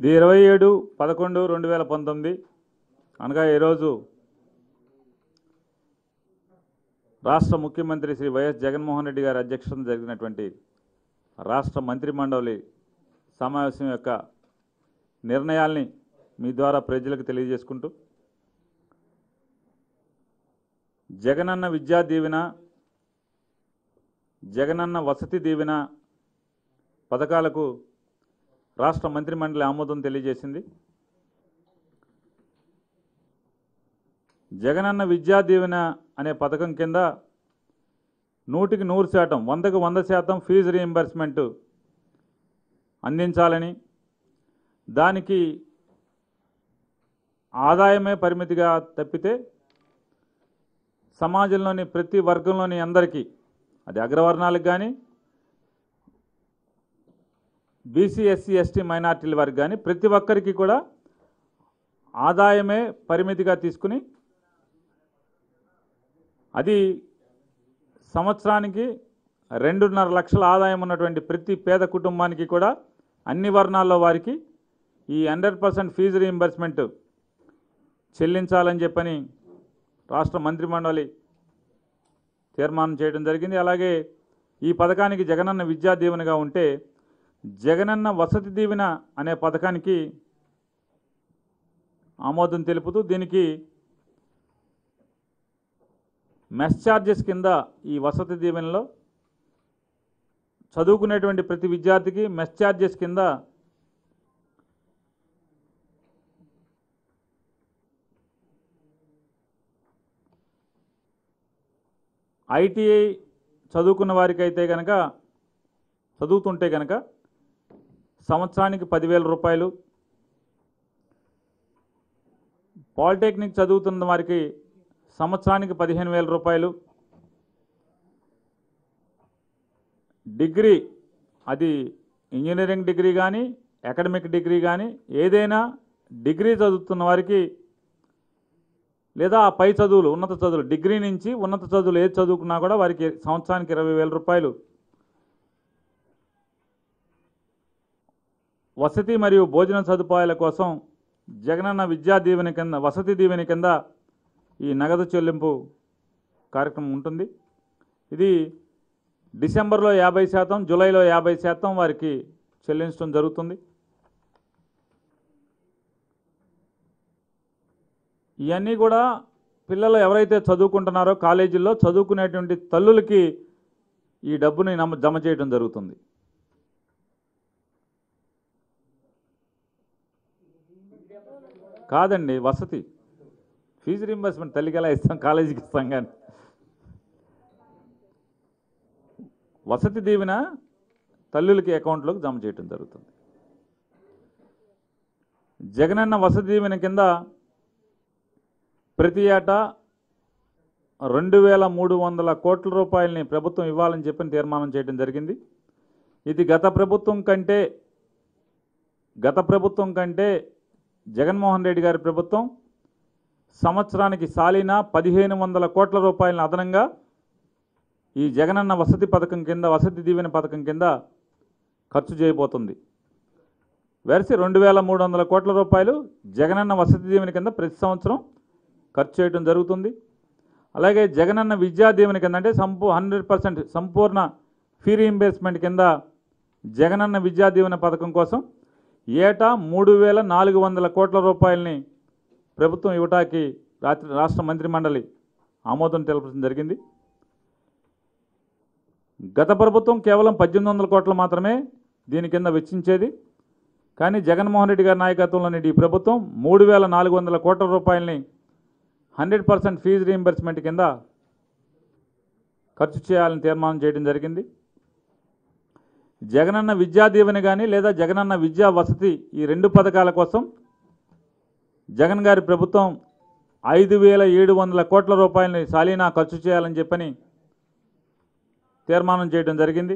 ఇది ఇరవై ఏడు పదకొండు రెండు వేల పంతొమ్మిది అనగా ఈరోజు రాష్ట్ర ముఖ్యమంత్రి శ్రీ వైఎస్ జగన్మోహన్ రెడ్డి గారి అధ్యక్షతన జరిగినటువంటి రాష్ట్ర మంత్రిమండలి సమావేశం యొక్క నిర్ణయాల్ని మీ ద్వారా ప్రజలకు తెలియజేసుకుంటూ జగనన్న విద్యా దీవెన జగనన్న వసతి దీవెన పథకాలకు రాష్ట్ర మంత్రిమండలి ఆమోదం తెలియజేసింది జగనన్న విద్యా దీవెన అనే పథకం కింద నూటికి నూరు శాతం వందకు వంద శాతం ఫీజు రీయింబర్స్మెంట్ అందించాలని దానికి ఆదాయమే పరిమితిగా తప్పితే సమాజంలోని ప్రతి వర్గంలోని అందరికీ అది అగ్రవర్ణాలకు కానీ బీసీ ఎస్సీ ఎస్టీ మైనార్టీల వారికి కానీ ప్రతి ఒక్కరికి కూడా ఆదాయమే పరిమితిగా తీసుకుని అది సంవత్సరానికి రెండున్నర లక్షల ఆదాయం ఉన్నటువంటి ప్రతి పేద కుటుంబానికి కూడా అన్ని వర్ణాల్లో వారికి ఈ హండ్రెడ్ పర్సెంట్ ఫీజు రీయింబర్స్మెంట్ చెల్లించాలని చెప్పని రాష్ట్ర మంత్రిమండలి తీర్మానం చేయడం జరిగింది అలాగే ఈ పథకానికి జగనన్న విద్యా దీవెనగా ఉంటే జగనన్న వసతి దీవెన అనే పథకానికి ఆమోదం తెలుపుతూ దీనికి మెస్ ఛార్జెస్ కింద ఈ వసతి దీవెనలో చదువుకునేటువంటి ప్రతి విద్యార్థికి మెస్ ఛార్జెస్ కింద ఐటీఐ చదువుకున్న వారికి అయితే కనుక చదువుతుంటే కనుక సంవత్సరానికి పదివేల రూపాయలు పాలిటెక్నిక్ చదువుతున్న వారికి సంవత్సరానికి పదిహేను వేల రూపాయలు డిగ్రీ అది ఇంజనీరింగ్ డిగ్రీ కానీ అకాడమిక్ డిగ్రీ కానీ ఏదైనా డిగ్రీ చదువుతున్న వారికి లేదా ఆ పై చదువులు ఉన్నత చదువులు డిగ్రీ నుంచి ఉన్నత చదువులు ఏది చదువుకున్నా కూడా వారికి సంవత్సరానికి ఇరవై వేల రూపాయలు వసతి మరియు భోజన సదుపాయాల కోసం జగనన్న విద్యా దీవెన కింద వసతి దీవెన కింద ఈ నగదు చెల్లింపు కార్యక్రమం ఉంటుంది ఇది డిసెంబర్లో యాభై శాతం జూలైలో యాభై శాతం వారికి చెల్లించడం జరుగుతుంది ఇవన్నీ కూడా పిల్లలు ఎవరైతే చదువుకుంటున్నారో కాలేజీల్లో చదువుకునేటువంటి తల్లులకి ఈ డబ్బుని నమ్మ జమ చేయడం జరుగుతుంది కాదండి వసతి ఫీజు రింబర్స్మెంట్ తల్లికి ఎలా ఇస్తాం కాలేజీకి ఇస్తాం కానీ వసతి దీవెన తల్లులకి అకౌంట్లోకి జమ చేయడం జరుగుతుంది జగనన్న వసతి దీవెన కింద ప్రతి ఏటా రెండు వేల మూడు వందల కోట్ల రూపాయలని ప్రభుత్వం ఇవ్వాలని చెప్పని తీర్మానం చేయడం జరిగింది ఇది గత ప్రభుత్వం కంటే గత ప్రభుత్వం కంటే జగన్మోహన్ రెడ్డి గారి ప్రభుత్వం సంవత్సరానికి సాలిన పదిహేను వందల కోట్ల రూపాయలను అదనంగా ఈ జగనన్న వసతి పథకం కింద వసతి దీవెన పథకం కింద ఖర్చు చేయబోతుంది వెరసి రెండు వేల మూడు వందల కోట్ల రూపాయలు జగనన్న వసతి దీవెన కింద ప్రతి సంవత్సరం ఖర్చు చేయడం జరుగుతుంది అలాగే జగనన్న విద్యా దీవెన కింద అంటే సంపూ హండ్రెడ్ పర్సెంట్ సంపూర్ణ ఫీ రీయింబర్స్మెంట్ కింద జగనన్న విద్యా దీవెన పథకం కోసం ఏటా మూడు వేల నాలుగు వందల కోట్ల రూపాయలని ప్రభుత్వం ఇవ్వటానికి రాత్రి రాష్ట్ర మంత్రిమండలి ఆమోదం తెలపడం జరిగింది గత ప్రభుత్వం కేవలం పద్దెనిమిది వందల కోట్లు మాత్రమే దీని కింద వెచ్చించేది కానీ జగన్మోహన్ రెడ్డి గారి నాయకత్వంలోని ఈ ప్రభుత్వం మూడు వేల నాలుగు వందల కోట్ల రూపాయలని హండ్రెడ్ పర్సెంట్ ఫీజు రీయింబర్స్మెంట్ కింద ఖర్చు చేయాలని తీర్మానం చేయడం జరిగింది జగనన్న విద్యా దీవెన కానీ లేదా జగనన్న విద్యా వసతి ఈ రెండు పథకాల కోసం జగన్ గారి ప్రభుత్వం ఐదు వేల ఏడు వందల కోట్ల రూపాయలని సాలీనా ఖర్చు చేయాలని చెప్పని తీర్మానం చేయడం జరిగింది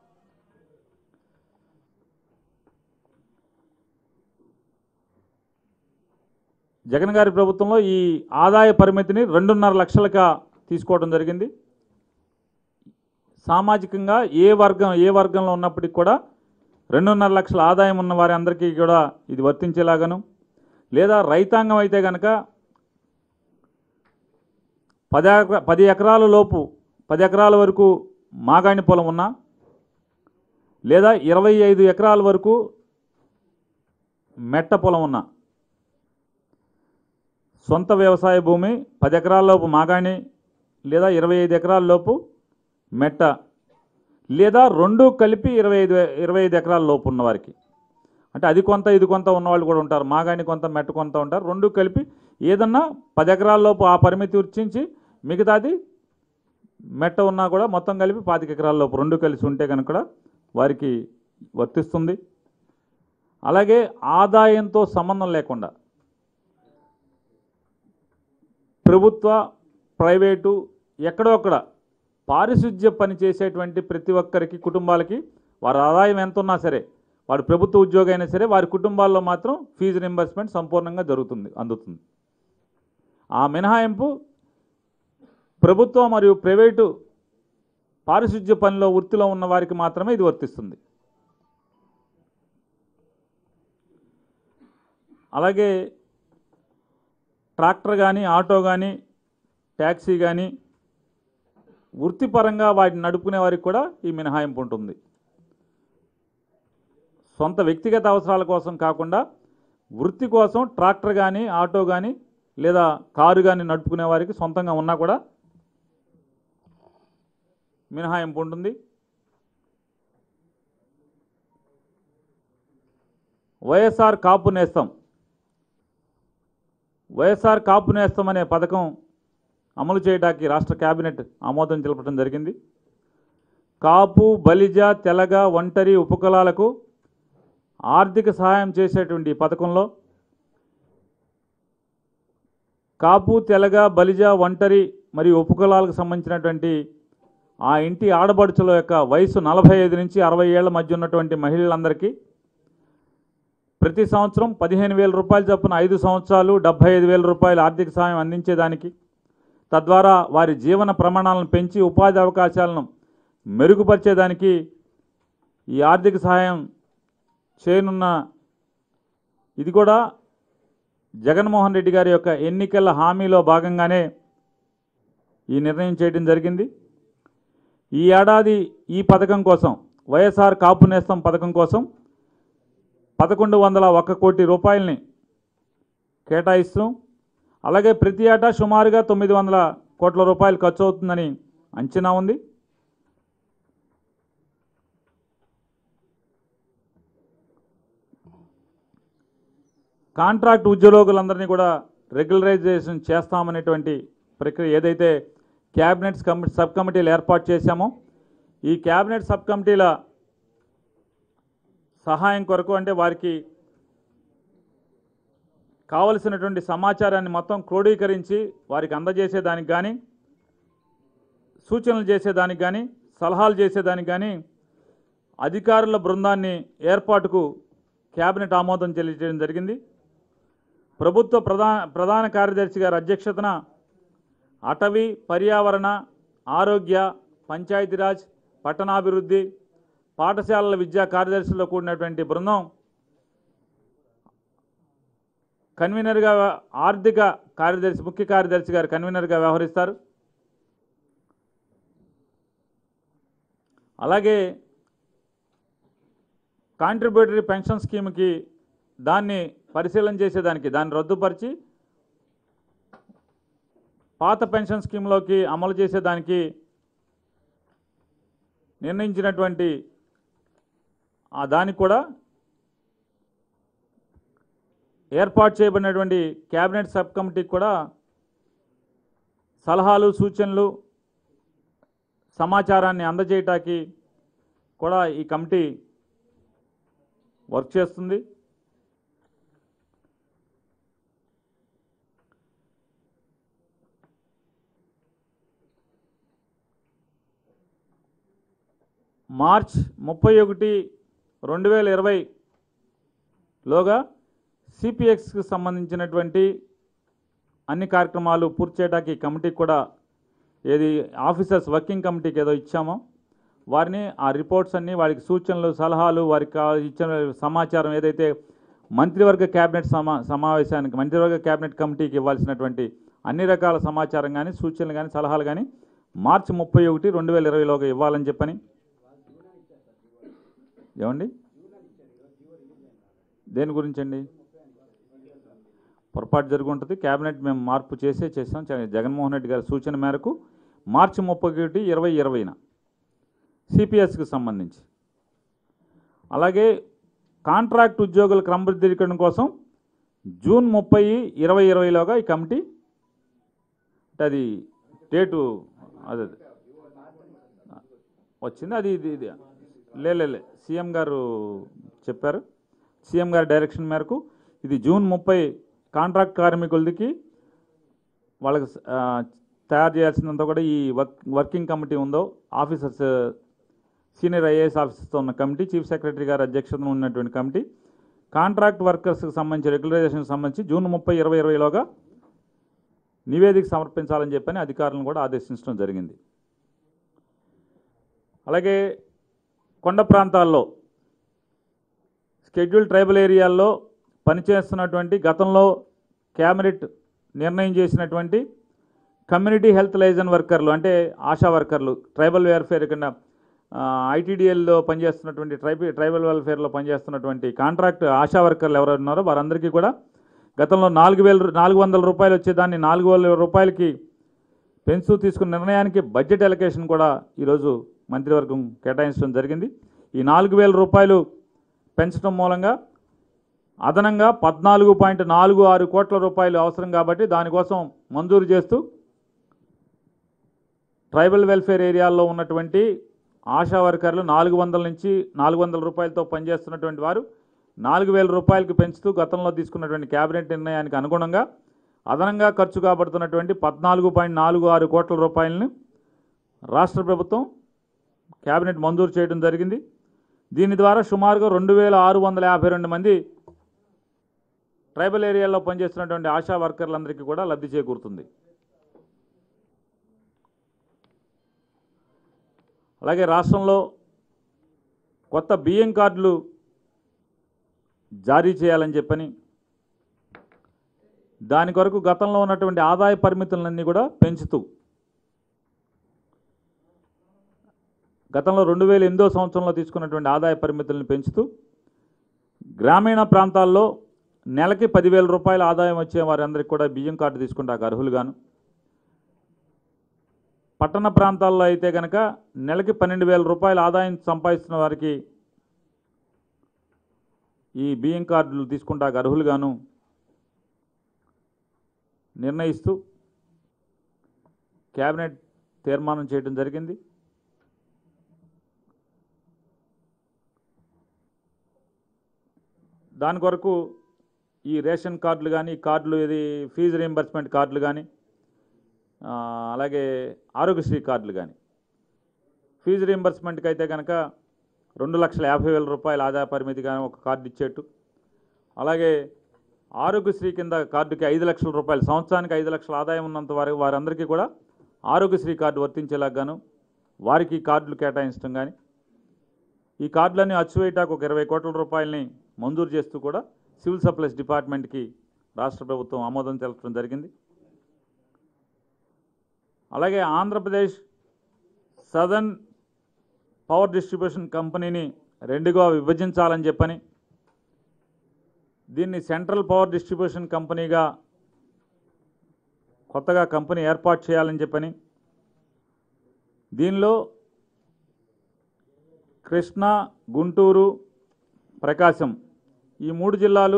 జగన్ గారి ప్రభుత్వంలో ఈ ఆదాయ పరిమితిని రెండున్నర లక్షలుగా తీసుకోవడం జరిగింది సామాజికంగా ఏ వర్గం ఏ వర్గంలో ఉన్నప్పటికీ కూడా రెండున్నర లక్షల ఆదాయం ఉన్న వారి అందరికీ కూడా ఇది వర్తించేలాగాను లేదా రైతాంగం అయితే కనుక పది ఎకరా పది ఎకరాల లోపు పది ఎకరాల వరకు మాగాణి పొలం ఉన్నా లేదా ఇరవై ఐదు ఎకరాల వరకు మెట్ట పొలం ఉన్నా సొంత వ్యవసాయ భూమి పది ఎకరాల లోపు మాగాణి లేదా ఇరవై ఐదు ఎకరాల లోపు మెట్ట లేదా రెండు కలిపి ఇరవై ఐదు ఇరవై ఐదు ఎకరాల లోపు ఉన్నవారికి అంటే అది కొంత ఇది కొంత ఉన్నవాళ్ళు కూడా ఉంటారు మాగాణి కొంత మెట్ట కొంత ఉంటారు రెండు కలిపి ఏదన్నా పది ఎకరాల లోపు ఆ పరిమితి వర్తించి మిగతాది మెట్ట ఉన్నా కూడా మొత్తం కలిపి పాతిక ఎకరాల లోపు రెండు కలిసి ఉంటే కనుక కూడా వారికి వర్తిస్తుంది అలాగే ఆదాయంతో సంబంధం లేకుండా ప్రభుత్వ ప్రైవేటు ఎక్కడో అక్కడ పారిశుధ్య పని చేసేటువంటి ప్రతి ఒక్కరికి కుటుంబాలకి వారి ఆదాయం ఎంత ఉన్నా సరే వాడు ప్రభుత్వ ఉద్యోగి అయినా సరే వారి కుటుంబాల్లో మాత్రం ఫీజు రింబర్స్మెంట్ సంపూర్ణంగా జరుగుతుంది అందుతుంది ఆ మినహాయింపు ప్రభుత్వ మరియు ప్రైవేటు పారిశుధ్య పనిలో వృత్తిలో ఉన్న వారికి మాత్రమే ఇది వర్తిస్తుంది అలాగే ట్రాక్టర్ కానీ ఆటో కానీ ట్యాక్సీ కానీ వృత్తిపరంగా వాటిని నడుపుకునే వారికి కూడా ఈ మినహాయింపు ఉంటుంది సొంత వ్యక్తిగత అవసరాల కోసం కాకుండా వృత్తి కోసం ట్రాక్టర్ కానీ ఆటో కానీ లేదా కారు కానీ నడుపుకునే వారికి సొంతంగా ఉన్నా కూడా మినహాయింపు ఉంటుంది వైఎస్ఆర్ కాపు నేస్తం వైఎస్ఆర్ కాపు నేస్తం అనే పథకం అమలు చేయడానికి రాష్ట్ర కేబినెట్ ఆమోదం తెలపడం జరిగింది కాపు బలిజ తెలగ ఒంటరి ఉపకులాలకు ఆర్థిక సహాయం చేసేటువంటి ఈ పథకంలో కాపు తెలగ బలిజ ఒంటరి మరియు ఉపకులాలకు సంబంధించినటువంటి ఆ ఇంటి ఆడబడుచుల యొక్క వయసు నలభై ఐదు నుంచి అరవై ఏళ్ల మధ్య ఉన్నటువంటి మహిళలందరికీ ప్రతి సంవత్సరం పదిహేను వేల రూపాయల చొప్పున ఐదు సంవత్సరాలు డెబ్బై ఐదు వేల రూపాయల ఆర్థిక సహాయం అందించేదానికి తద్వారా వారి జీవన ప్రమాణాలను పెంచి ఉపాధి అవకాశాలను మెరుగుపరిచేదానికి ఈ ఆర్థిక సహాయం చేయనున్న ఇది కూడా జగన్మోహన్ రెడ్డి గారి యొక్క ఎన్నికల హామీలో భాగంగానే ఈ నిర్ణయం చేయడం జరిగింది ఈ ఏడాది ఈ పథకం కోసం వైఎస్ఆర్ కాపు నేస్తం పథకం కోసం పదకొండు వందల ఒక్క కోటి రూపాయలని కేటాయిస్తూ అలాగే ప్రతి ఏటా సుమారుగా తొమ్మిది వందల కోట్ల రూపాయలు ఖర్చు అవుతుందని అంచనా ఉంది కాంట్రాక్ట్ ఉద్యోగులందరినీ కూడా రెగ్యులరైజేషన్ చేస్తామనేటువంటి ప్రక్రియ ఏదైతే క్యాబినెట్ కమి సబ్ కమిటీలు ఏర్పాటు చేశామో ఈ క్యాబినెట్ సబ్ కమిటీల సహాయం కొరకు అంటే వారికి కావలసినటువంటి సమాచారాన్ని మొత్తం క్రోడీకరించి వారికి అందజేసేదానికి కానీ సూచనలు చేసేదానికి కానీ సలహాలు చేసేదానికి కానీ అధికారుల బృందాన్ని ఏర్పాటుకు కేబినెట్ ఆమోదం తెలియజేయడం జరిగింది ప్రభుత్వ ప్రధాన ప్రధాన కార్యదర్శి గారి అధ్యక్షతన అటవీ పర్యావరణ ఆరోగ్య పంచాయతీరాజ్ పట్టణాభివృద్ధి పాఠశాలల విద్యా కార్యదర్శులతో కూడినటువంటి బృందం కన్వీనర్గా ఆర్థిక కార్యదర్శి ముఖ్య కార్యదర్శి గారు కన్వీనర్గా వ్యవహరిస్తారు అలాగే కాంట్రిబ్యూటరీ పెన్షన్ స్కీమ్కి దాన్ని పరిశీలన చేసేదానికి దాన్ని రద్దుపరిచి పాత పెన్షన్ స్కీమ్లోకి అమలు చేసేదానికి నిర్ణయించినటువంటి ఆ దానికి కూడా ఏర్పాటు చేయబడినటువంటి క్యాబినెట్ సబ్ కమిటీకి కూడా సలహాలు సూచనలు సమాచారాన్ని అందజేయటానికి కూడా ఈ కమిటీ వర్క్ చేస్తుంది మార్చ్ ముప్పై ఒకటి రెండు వేల ఇరవైలోగా సిపిఎక్స్కి సంబంధించినటువంటి అన్ని కార్యక్రమాలు పూర్తి చేయడానికి కమిటీకి కూడా ఏది ఆఫీసర్స్ వర్కింగ్ కమిటీకి ఏదో ఇచ్చామో వారిని ఆ రిపోర్ట్స్ అన్నీ వారికి సూచనలు సలహాలు వారికి కా- ఇచ్చిన సమాచారం ఏదైతే మంత్రివర్గ క్యాబినెట్ సమా సమావేశానికి మంత్రివర్గ క్యాబినెట్ కమిటీకి ఇవ్వాల్సినటువంటి అన్ని రకాల సమాచారం కానీ సూచనలు కానీ సలహాలు కానీ మార్చి ముప్పై ఒకటి రెండు వేల ఇరవైలోగా ఇవ్వాలని చెప్పని ఏమండి దేని గురించండి పొరపాటు జరిగి ఉంటుంది క్యాబినెట్ మేము మార్పు చేసే చేసాం జగ- జగన్మోహన్ రెడ్డి గారి సూచన మేరకు మార్చి ముప్పై ఒకటి ఇరవై ఇరవైన సిపిఎస్కి సంబంధించి అలాగే కాంట్రాక్ట్ ఉద్యోగుల క్రమబద్ధీకరణ కోసం జూన్ ముప్పై ఇరవై ఇరవైలోగా ఈ కమిటీ అంటే అది డేటు అదే అదే. వచ్చింది అది ఇది ఇది లే లే, లే సీఎం గారు చెప్పారు సీఎం గారి డైరెక్షన్ మేరకు ఇది జూన్ ముప్పై కాంట్రాక్ట్ కార్మికులకి వాళ్ళకి ఆ, తయారు చేయాల్సినంత కూడా ఈ వర్క్ వర్కింగ్ కమిటీ ఉందో ఆఫీసర్స్ సీనియర్ ఐఏఎస్ ఆఫీసర్స్తో ఉన్న కమిటీ చీఫ్ సెక్రటరీ గారి అధ్యక్షతన ఉన్నటువంటి కమిటీ కాంట్రాక్ట్ వర్కర్స్కి సంబంధించి రెగ్యులరైజేషన్కి సంబంధించి జూన్ ముప్పై ఇరవై ఇరవైలోగా నివేదిక సమర్పించాలని చెప్పని అధికారులను కూడా ఆదేశించడం జరిగింది అలాగే కొండ ప్రాంతాల్లో షెడ్యూల్ ట్రైబల్ ఏరియాల్లో పనిచేస్తున్నటువంటి గతంలో క్యాబినెట్ నిర్ణయం చేసినటువంటి కమ్యూనిటీ హెల్త్ లైజన్ వర్కర్లు అంటే ఆశా వర్కర్లు ట్రైబల్ వెల్ఫేర్ కింద ఐటీడీఎల్లో పనిచేస్తున్నటువంటి ట్రైబల్ ట్రైబల్ వెల్ఫేర్లో పనిచేస్తున్నటువంటి కాంట్రాక్ట్ ఆశా వర్కర్లు ఎవరు ఉన్నారో వారందరికీ కూడా గతంలో నాలుగు వేల నాలుగు వందల రూపాయలు వచ్చేదాన్ని నాలుగు వేల రూపాయలకి పెంచు తీసుకున్న నిర్ణయానికి బడ్జెట్ ఎలకేషన్ కూడా ఈరోజు మంత్రివర్గం కేటాయించడం జరిగింది ఈ నాలుగు వేల రూపాయలు పెంచడం మూలంగా అదనంగా పద్నాలుగు పాయింట్ నాలుగు ఆరు కోట్ల రూపాయలు అవసరం కాబట్టి దానికోసం మంజూరు చేస్తూ ట్రైబల్ వెల్ఫేర్ ఏరియాల్లో ఉన్నటువంటి ఆశా వర్కర్లు నాలుగు వందల నుంచి నాలుగు వందల రూపాయలతో పనిచేస్తున్నటువంటి వారు నాలుగు వేల రూపాయలకి పెంచుతూ గతంలో తీసుకున్నటువంటి కేబినెట్ నిర్ణయానికి అనుగుణంగా అదనంగా ఖర్చు కాబడుతున్నటువంటి పద్నాలుగు పాయింట్ నాలుగు ఆరు కోట్ల రూపాయలను రాష్ట్ర ప్రభుత్వం కేబినెట్ మంజూరు చేయడం జరిగింది దీని ద్వారా సుమారుగా రెండు వేల ఆరు వందల యాభై రెండు మంది ట్రైబల్ ఏరియాల్లో పనిచేస్తున్నటువంటి ఆశా వర్కర్లందరికీ కూడా లబ్ధి చేకూరుతుంది అలాగే రాష్ట్రంలో కొత్త బియ్యం కార్డులు జారీ చేయాలని చెప్పని దాని కొరకు గతంలో ఉన్నటువంటి ఆదాయ పరిమితులన్నీ కూడా పెంచుతూ గతంలో రెండు వేల ఎనిమిదో సంవత్సరంలో తీసుకున్నటువంటి ఆదాయ పరిమితులను పెంచుతూ గ్రామీణ ప్రాంతాల్లో నెలకి పదివేల రూపాయల ఆదాయం వచ్చే వారందరికీ కూడా బియ్యం కార్డు తీసుకుంటాకు అర్హులుగాను పట్టణ ప్రాంతాల్లో అయితే కనుక నెలకి పన్నెండు వేల రూపాయల ఆదాయం సంపాదిస్తున్న వారికి ఈ బియ్యం కార్డులు తీసుకుంటాకు అర్హులుగాను నిర్ణయిస్తూ కేబినెట్ తీర్మానం చేయడం జరిగింది దాని కొరకు ఈ రేషన్ కార్డులు కానీ కార్డులు ఇది ఫీజు రీంబర్స్మెంట్ కార్డులు కానీ ఆ, అలాగే ఆరోగ్యశ్రీ కార్డులు కానీ ఫీజు రీంబర్స్మెంట్కి అయితే కనుక రెండు లక్షల యాభై వేల రూపాయల ఆదాయ పరిమితిగా ఒక కార్డు ఇచ్చేట్టు అలాగే ఆరోగ్యశ్రీ కింద కార్డుకి ఐదు లక్షల రూపాయలు సంవత్సరానికి ఐదు లక్షల ఆదాయం ఉన్నంత వారి వారందరికీ కూడా ఆరోగ్యశ్రీ కార్డు వర్తించేలాగాను వారికి ఈ కార్డులు కేటాయించడం కానీ ఈ కార్డులన్నీ అచ్చువేయటాకు ఒక ఇరవై కోట్ల రూపాయలని మంజూరు చేస్తూ కూడా సివిల్ సప్లైస్ డిపార్ట్మెంట్కి రాష్ట్ర ప్రభుత్వం ఆమోదం తెలపడం జరిగింది అలాగే ఆంధ్రప్రదేశ్ సదర్న్ పవర్ డిస్ట్రిబ్యూషన్ కంపెనీని రెండుగా విభజించాలని చెప్పని దీన్ని సెంట్రల్ పవర్ డిస్ట్రిబ్యూషన్ కంపెనీగా కొత్తగా కంపెనీ ఏర్పాటు చేయాలని చెప్పని దీనిలో కృష్ణా గుంటూరు ప్రకాశం ఈ మూడు జిల్లాలు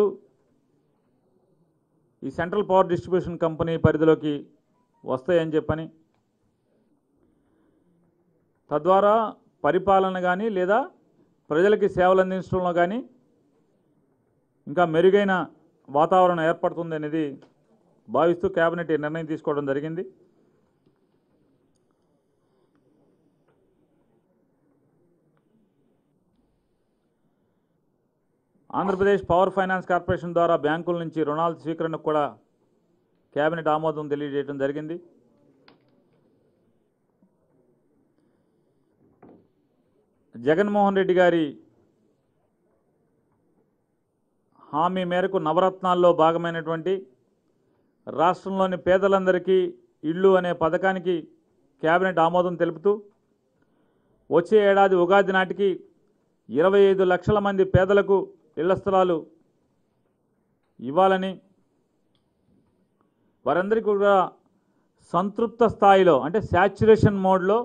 ఈ సెంట్రల్ పవర్ డిస్ట్రిబ్యూషన్ కంపెనీ పరిధిలోకి వస్తాయని చెప్పని తద్వారా పరిపాలన కానీ లేదా ప్రజలకి సేవలు అందించడంలో కానీ ఇంకా మెరుగైన వాతావరణం ఏర్పడుతుంది అనేది భావిస్తూ కేబినెట్ ఈ నిర్ణయం తీసుకోవడం జరిగింది ఆంధ్రప్రదేశ్ పవర్ ఫైనాన్స్ కార్పొరేషన్ ద్వారా బ్యాంకుల నుంచి రుణాల స్వీకరణకు కూడా కేబినెట్ ఆమోదం తెలియజేయడం జరిగింది జగన్మోహన్ రెడ్డి గారి హామీ మేరకు నవరత్నాల్లో భాగమైనటువంటి రాష్ట్రంలోని పేదలందరికీ ఇళ్ళు అనే పథకానికి కేబినెట్ ఆమోదం తెలుపుతూ వచ్చే ఏడాది ఉగాది నాటికి ఇరవై ఐదు లక్షల మంది పేదలకు ఇళ్ల స్థలాలు ఇవ్వాలని వారందరికీ కూడా సంతృప్త స్థాయిలో అంటే శాచ్యురేషన్ మోడ్లో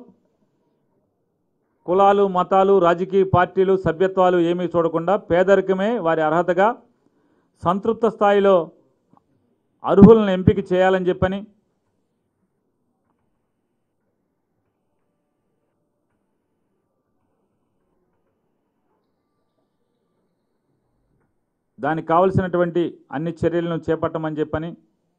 కులాలు మతాలు రాజకీయ పార్టీలు సభ్యత్వాలు ఏమీ చూడకుండా పేదరికమే వారి అర్హతగా సంతృప్త స్థాయిలో అర్హులను ఎంపిక చేయాలని చెప్పని దానికి కావలసినటువంటి అన్ని చర్యలను చేపట్టమని చెప్పని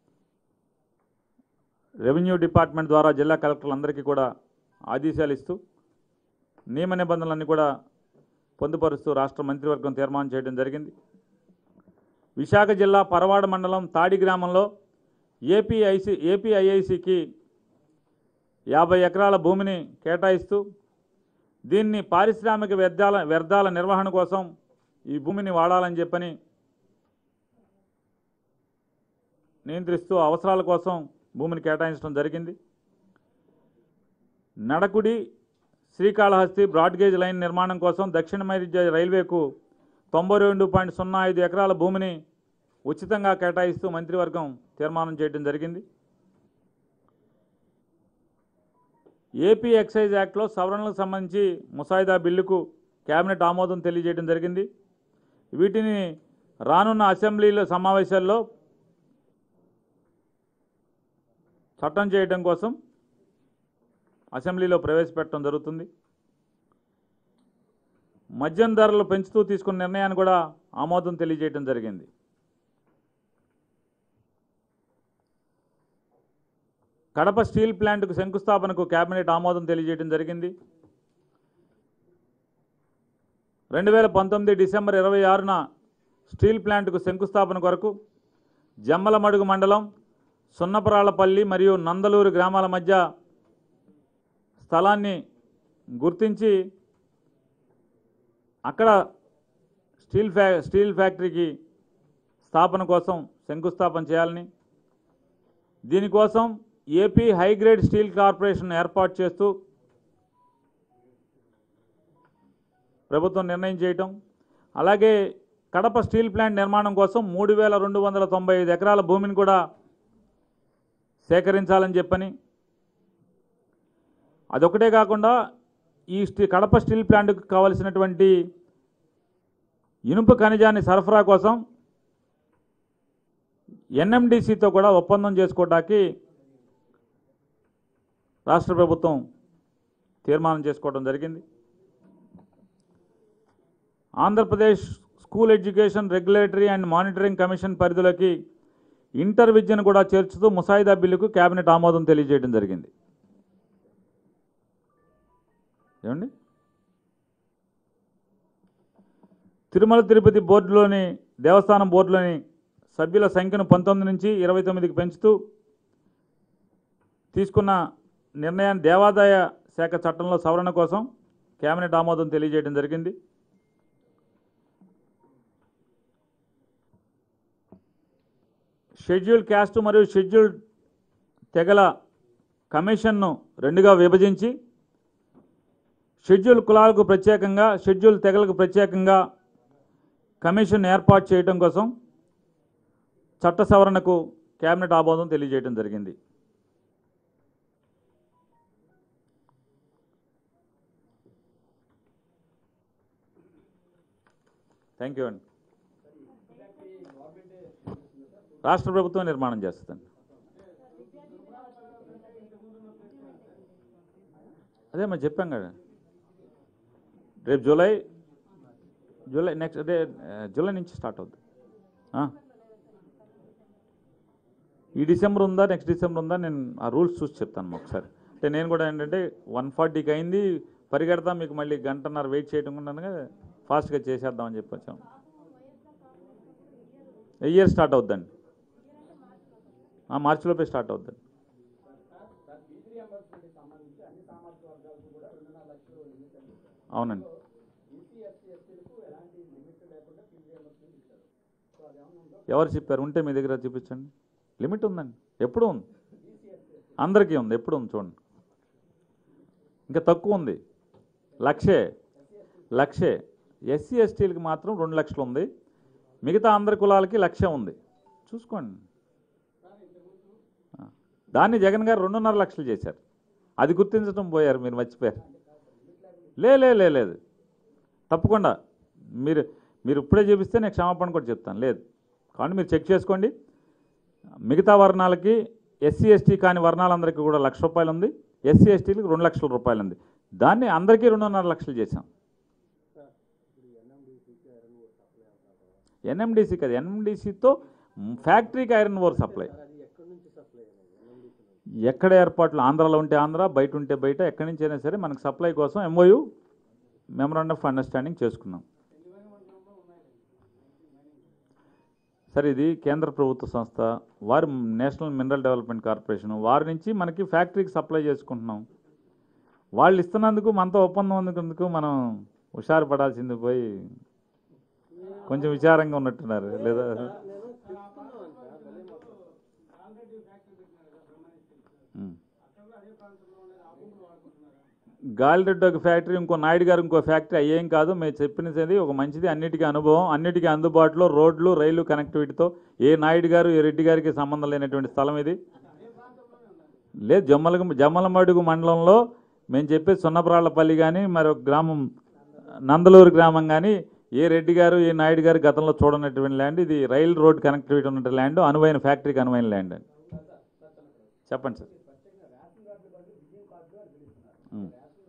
రెవెన్యూ డిపార్ట్మెంట్ ద్వారా జిల్లా కలెక్టర్లందరికీ కూడా ఆదేశాలు ఇస్తూ నియమ నిబంధనలన్నీ కూడా పొందుపరుస్తూ రాష్ట్ర మంత్రివర్గం తీర్మానం చేయడం జరిగింది విశాఖ జిల్లా పరవాడ మండలం తాడి గ్రామంలో ఏపీఐసి ఏపీఐఐసికి యాభై ఎకరాల భూమిని కేటాయిస్తూ దీన్ని పారిశ్రామిక వ్యర్థాల వ్యర్థాల నిర్వహణ కోసం ఈ భూమిని వాడాలని చెప్పని నియంత్రిస్తూ అవసరాల కోసం భూమిని కేటాయించడం జరిగింది నడకుడి శ్రీకాళహస్తి బ్రాడ్గేజ్ లైన్ నిర్మాణం కోసం దక్షిణ మైత్య రైల్వేకు తొంభై రెండు పాయింట్ సున్నా ఐదు ఎకరాల భూమిని ఉచితంగా కేటాయిస్తూ మంత్రివర్గం తీర్మానం చేయడం జరిగింది ఏపీ ఎక్సైజ్ యాక్ట్లో సవరణలకు సంబంధించి ముసాయిదా బిల్లుకు కేబినెట్ ఆమోదం తెలియజేయడం జరిగింది వీటిని రానున్న అసెంబ్లీలో సమావేశాల్లో చట్టం చేయడం కోసం అసెంబ్లీలో ప్రవేశపెట్టడం జరుగుతుంది మద్యం ధరలు పెంచుతూ తీసుకున్న నిర్ణయాన్ని కూడా ఆమోదం తెలియజేయడం జరిగింది కడప స్టీల్ ప్లాంట్కు శంకుస్థాపనకు కేబినెట్ ఆమోదం తెలియజేయడం జరిగింది రెండు వేల పంతొమ్మిది డిసెంబర్ ఇరవై ఆరున స్టీల్ ప్లాంట్కు శంకుస్థాపన కొరకు జమ్మలమడుగు మండలం సున్నపరాళ్లపల్లి మరియు నందలూరు గ్రామాల మధ్య స్థలాన్ని గుర్తించి అక్కడ స్టీల్ ఫ్యా స్టీల్ ఫ్యాక్టరీకి స్థాపన కోసం శంకుస్థాపన చేయాలని దీనికోసం ఏపీ హైగ్రేడ్ స్టీల్ కార్పొరేషన్ ఏర్పాటు చేస్తూ ప్రభుత్వం నిర్ణయం చేయటం అలాగే కడప స్టీల్ ప్లాంట్ నిర్మాణం కోసం మూడు వేల రెండు వందల తొంభై ఐదు ఎకరాల భూమిని కూడా సేకరించాలని చెప్పని అదొకటే కాకుండా ఈ స్టీ కడప స్టీల్ ప్లాంట్కు కావలసినటువంటి ఇనుప ఖనిజాన్ని సరఫరా కోసం ఎన్ఎండిసితో కూడా ఒప్పందం చేసుకోవడానికి రాష్ట్ర ప్రభుత్వం తీర్మానం చేసుకోవడం జరిగింది Andhra Pradesh school education regulatory and monitoring commission పరిధిలోకి ఇంటర్ విద్యను కూడా చేర్చుతూ ముసాయిదా బిల్లుకు కేబినెట్ ఆమోదం తెలియజేయడం జరిగింది ఏమండి తిరుమల తిరుపతి బోర్డులోని దేవస్థానం బోర్డులోని సభ్యుల సంఖ్యను పంతొమ్మిది నుంచి ఇరవై తొమ్మిదికి పెంచుతూ తీసుకున్న నిర్ణయాన్ని దేవాదాయ శాఖ చట్టంలో సవరణ కోసం కేబినెట్ ఆమోదం తెలియజేయడం జరిగింది షెడ్యూల్ క్యాస్ట్ మరియు షెడ్యూల్ తెగల కమిషన్ను రెండుగా విభజించి షెడ్యూల్ కులాలకు ప్రత్యేకంగా షెడ్యూల్ తెగలకు ప్రత్యేకంగా కమిషన్ ఏర్పాటు చేయడం కోసం చట్ట సవరణకు కేబినెట్ ఆమోదం తెలియజేయడం జరిగింది థ్యాంక్ యూ అండి రాష్ట్ర ప్రభుత్వం నిర్మాణం చేస్తుందండి అదే మరి చెప్పాం కదా రేపు జూలై జూలై నెక్స్ట్ అదే ఆ, జూలై నుంచి స్టార్ట్ అవుద్ది ఆ. ఈ డిసెంబర్ ఉందా నెక్స్ట్ డిసెంబర్ ఉందా నేను ఆ రూల్స్ చూసి చెప్తాను ఒకసారి అంటే నేను కూడా ఏంటంటే వన్ ఫార్టీకి అయింది పరిగెడతాం మీకు మళ్ళీ గంటన్నర వెయిట్ చేయడం ఉండగా ఫాస్ట్గా చేసేద్దామని చెప్పి వచ్చాం ఇయర్ స్టార్ట్ అవుద్దండి ఆ, మార్చిలోపే స్టార్ట్ అవుద్దండి అవునండి ఎవరు చెప్పారు ఉంటే మీ దగ్గర చూపించండి లిమిట్ ఉందండి ఎప్పుడు ఉంది అందరికీ ఉంది ఎప్పుడు ఉంది చూడండి ఇంకా తక్కువ ఉంది లక్షే లక్షే ఎస్సీ ఎస్టీలకి మాత్రం రెండు లక్షలు ఉంది మిగతా అందరి కులాలకి లక్ష ఉంది చూసుకోండి ఆ. దాన్ని జగన్ గారు రెండున్నర లక్షలు చేశారు అది గుర్తించడం పోయారు మీరు మర్చిపోయారు లే లే లే, లేదు తప్పకుండా మీరు మీరు ఇప్పుడే చూపిస్తే నేను క్షమాపణ కూడా చెప్తాను లేదు కాబట్టి మీరు చెక్ చేసుకోండి మిగతా వర్ణాలకి ఎస్సీ ఎస్టీ కాని వర్ణాలందరికీ కూడా లక్ష రూపాయలు ఉంది ఎస్సీ ఎస్టీలకు రెండు లక్షల రూపాయలు ఉంది దాన్ని అందరికీ రెండున్నర లక్షలు చేశాం ఎన్ఎండిసి కదా ఎన్ఎండిసితో ఫ్యాక్టరీకి ఐరన్ ఓర్ సప్లై ఎక్కడ ఏర్పాట్లు ఆంధ్రాలో ఉంటే ఆంధ్ర బయట ఉంటే బయట ఎక్కడి నుంచి అయినా సరే మనకు సప్లై కోసం ఎంఓయు మెమరాండం ఆఫ్ అండర్స్టాండింగ్ చేసుకున్నాం సరే ఇది కేంద్ర ప్రభుత్వ సంస్థ వారు నేషనల్ మినరల్ డెవలప్మెంట్ కార్పొరేషన్ వారి నుంచి మనకి ఫ్యాక్టరీకి సప్లై చేసుకుంటున్నాం వాళ్ళు ఇస్తున్నందుకు మనతో ఒప్పందం అందుకు మనం హుషారు పడాల్సింది పోయి కొంచెం విచారంగా ఉన్నట్టున్నారు లేదా ఉం. గాలిరెడ్డి ఒక ఫ్యాక్టరీ ఇంకో నాయుడు గారు ఇంకో ఫ్యాక్టరీ అయ్యేం కాదు మేము చెప్పినది ఒక మంచిది అన్నిటికీ అనుభవం అన్నిటికీ అందుబాటులో రోడ్లు రైలు కనెక్టివిటీతో ఏ నాయుడు గారు ఏ రెడ్డి గారికి సంబంధం లేనటువంటి స్థలం ఇది లేదు జమ్మల జమ్మలమడుగు మండలంలో మేము చెప్పే సున్నప్రాళ్ళపల్లి కానీ మరొక గ్రామం నందలూరు గ్రామం కానీ ఏ రెడ్డి గారు ఏ నాయుడు గారు గతంలో చూడనటువంటి ల్యాండ్ ఇది రైల్ రోడ్ కనెక్టివిటీ ఉన్నటువంటి ల్యాండ్ అనువైన ఫ్యాక్టరీకి అనువైన ల్యాండ్ అండి చెప్పండి సార్ ఉం.